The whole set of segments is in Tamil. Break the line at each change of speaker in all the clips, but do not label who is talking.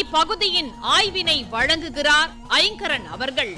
இப்பகுதியின் ஆய்வினை வழங்குகிறார் ஐங்கரன் அவர்கள்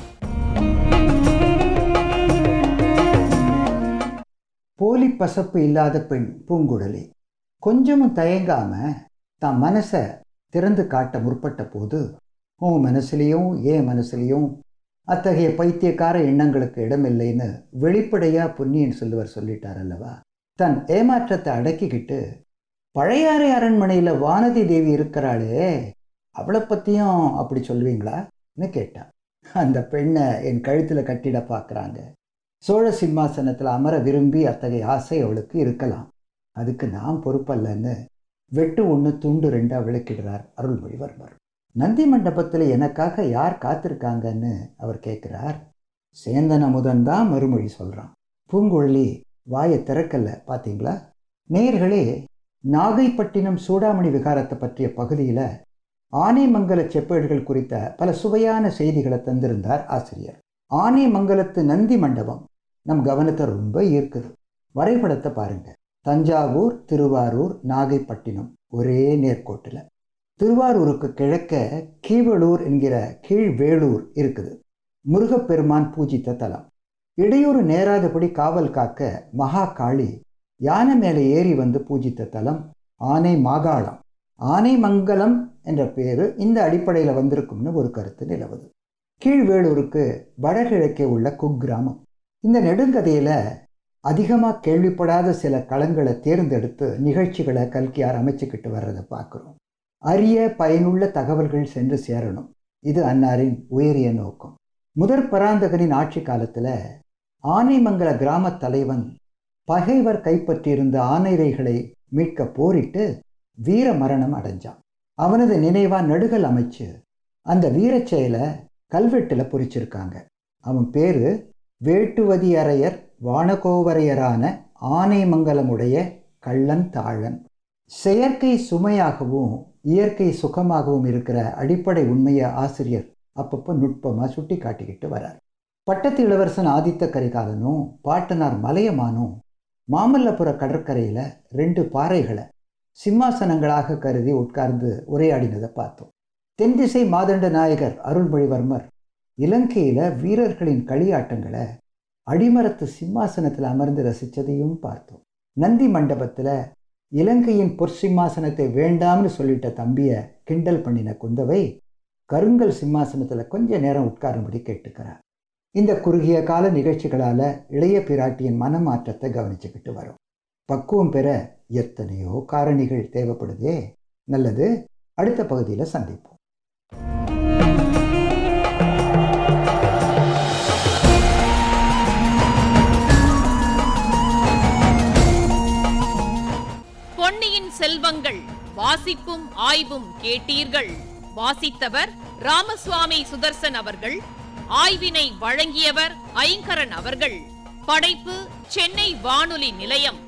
போலி பசப்பு இல்லாத பெண் பூங்குழலி கொஞ்சமும் தயங்காம தான் மனசை திறந்து காட்ட முற்பட்ட போது உன் மனசுலேயும் ஏன் மனசுலேயும் அத்தகைய பைத்தியக்கார எண்ணங்களுக்கு இடமில்லைன்னு வெளிப்படையா பொன்னியின் செல்வர் சொல்லிட்டார் அல்லவா தன் ஏமாற்றத்தை அடக்கிக்கிட்டு பழையாறை அரண்மனையில் வானதி தேவி இருக்கிறாளே அவளை பற்றியும் அப்படி சொல்வீங்களான்னு கேட்டான் அந்த பெண்ணை என் கழுத்தில் கட்டிட பார்க்குறாங்க சோழ சிம்மாசனத்தில் அமர விரும்பி அத்தகைய ஆசை அவளுக்கு இருக்கலாம் அதுக்கு நான் பொறுப்பல்லன்னு வெட்டு ஒன்று துண்டு ரெண்டா விளக்கிடுறார் அருள்மொழிவர்மர் நந்தி மண்டபத்தில் எனக்காக யார் காத்திருக்காங்கன்னு அவர் கேட்குறார் சேந்தன் அமுதன் தான் மறுமொழி சொல்கிறான் பூங்குழலி வாயை திறக்கல பார்த்தீங்களா நேர்களே நாகைப்பட்டினம் சூடாமணி விகாரத்தை பற்றிய பகுதியில் ஆனைமங்கல செப்பேடுகள் குறித்த பல சுவையான செய்திகளை தந்திருந்தார் ஆசிரியர் ஆனைமங்கலத்து நந்தி மண்டபம் நம் கவனத்தை ரொம்ப ஈர்க்குது வரைபடத்தை பாருங்க தஞ்சாவூர் திருவாரூர் நாகைப்பட்டினம் ஒரே நேர்கோட்டில் திருவாரூருக்கு கிழக்க கீவளூர் என்கிற கீழ்வேளூர் இருக்குது முருகப்பெருமான் பூஜித்த தலம் இடையூறு நேராதபடி காவல் காக்க மகா காளி யானை மேலே ஏறி வந்து பூஜித்த தலம் ஆனை மாகாளம் ஆனை மங்கலம் என்ற பேரு இந்த அடிப்படையில் வந்திருக்கும்னு ஒரு கருத்து நிலவுது கீழ்வேளூருக்கு வடகிழக்கே உள்ள குக்கிராமம் இந்த நெடுங்கதையில் அதிகமாக கேள்விப்படாத சில களங்களை தேர்ந்தெடுத்து நிகழ்ச்சிகளை கல்கியார் அமைச்சுக்கிட்டு வர்றதை பார்க்குறோம் அரிய பயனுள்ள தகவல்கள் சென்று சேரணும் இது அன்னாரின் உயரிய நோக்கம் முதற் பராந்தகனின் ஆட்சி காலத்தில் ஆனைமங்கல கிராம தலைவன் பகைவர் கைப்பற்றியிருந்த ஆனைரைகளை மீட்க போரிட்டு வீர மரணம் அடைஞ்சான் அவனது நினைவா நடுகள் அமைச்சு அந்த வீரச் செயலை கல்வெட்டில் பொறிச்சிருக்காங்க அவன் பேரு வேட்டுவதி அரையர் வானகோவரையரான ஆனைமங்கலமுடைய கள்ளன் தாழன் செயற்கை சுமையாகவும் இயற்கை சுகமாகவும் இருக்கிற அடிப்படை உண்மையை ஆசிரியர் அப்பப்போ நுட்பமாக சுட்டி காட்டிக்கிட்டு வரார் பட்டத்து இளவரசன் ஆதித்த கரிகாலனும் பாட்டனார் மலையமானும் மாமல்லபுர கடற்கரையில் ரெண்டு பாறைகளை சிம்மாசனங்களாக கருதி உட்கார்ந்து உரையாடினதை பார்த்தோம் தென்திசை மாதண்ட நாயகர் அருள்மொழிவர்மர் இலங்கையில் வீரர்களின் களியாட்டங்களை அடிமரத்து சிம்மாசனத்தில் அமர்ந்து ரசித்ததையும் பார்த்தோம் நந்தி மண்டபத்தில் இலங்கையின் பொற்சிம்மாசனத்தை வேண்டாம்னு சொல்லிட்ட தம்பியை கிண்டல் பண்ணின குந்தவை கருங்கல் சிம்மாசனத்தில் கொஞ்ச நேரம் உட்காரும்படி கேட்டுக்கிறார் இந்த குறுகிய கால நிகழ்ச்சிகளால் இளைய பிராட்டியின் மனமாற்றத்தை கவனிச்சுக்கிட்டு வரும் பக்குவம் பெற எத்தனையோ காரணிகள் தேவைப்படுதே நல்லது அடுத்த பகுதியில் சந்திப்போம்
பொன்னியின் செல்வங்கள் வாசிப்பும் ஆய்வும் கேட்டீர்கள் வாசித்தவர் ராமசுவாமி சுதர்சன் அவர்கள் ஆய்வினை வழங்கியவர் ஐங்கரன் அவர்கள் படைப்பு சென்னை வானொலி நிலையம்